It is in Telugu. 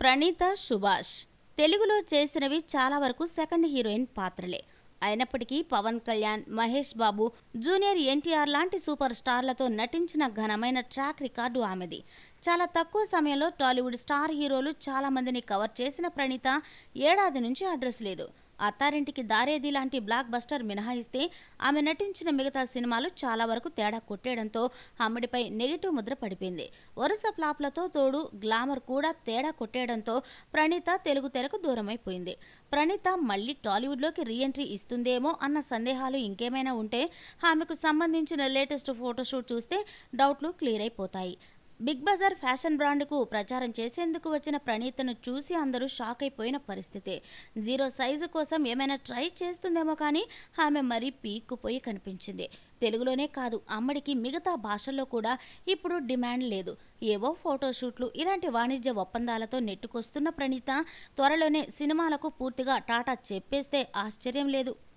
ప్రణీత సుభాష్ తెలుగులో చేసినవి చాలా వరకు సెకండ్ హీరోయిన్ పాత్రలే అయినప్పటికీ పవన్ కళ్యాణ్ మహేష్ బాబు జూనియర్ ఎన్టీఆర్ లాంటి సూపర్ స్టార్లతో నటించిన ఘనమైన ట్రాక్ రికార్డు ఆమెది చాలా తక్కువ సమయంలో టాలీవుడ్ స్టార్ హీరోలు చాలా మందిని కవర్ చేసిన ప్రణీత ఏడాది నుంచి అడ్రస్ లేదు అత్తారింటికి దారేది లాంటి బ్లాక్ బస్టర్ మినహాయిస్తే ఆమె నటించిన మిగతా సినిమాలు చాలా వరకు తేడా కొట్టేయడంతో ఆమెడిపై నెగిటివ్ ముద్ర పడిపోయింది వరుస ఫ్లాప్లతో తోడు గ్లామర్ కూడా తేడా కొట్టేయడంతో ప్రణీత తెలుగు తెరకు దూరమైపోయింది ప్రణీత మళ్ళీ టాలీవుడ్లోకి రీఎంట్రీ ఇస్తుందేమో అన్న సందేహాలు ఇంకేమైనా ఉంటే ఆమెకు సంబంధించిన లేటెస్ట్ ఫోటోషూట్ చూస్తే డౌట్లు క్లియర్ అయిపోతాయి బిగ్ బజార్ ఫ్యాషన్ బ్రాండ్కు ప్రచారం చేసేందుకు వచ్చిన ప్రణీతను చూసి అందరూ షాక్ అయిపోయిన పరిస్థితి జీరో సైజు కోసం ఏమైనా ట్రై చేస్తుందేమో కానీ ఆమె మరీ పీక్కుపోయి కనిపించింది తెలుగులోనే కాదు అమ్మడికి మిగతా భాషల్లో కూడా ఇప్పుడు డిమాండ్ లేదు ఏవో ఫోటోషూట్లు ఇలాంటి వాణిజ్య ఒప్పందాలతో నెట్టుకొస్తున్న ప్రణీత త్వరలోనే సినిమాలకు పూర్తిగా టాటా చెప్పేస్తే ఆశ్చర్యం లేదు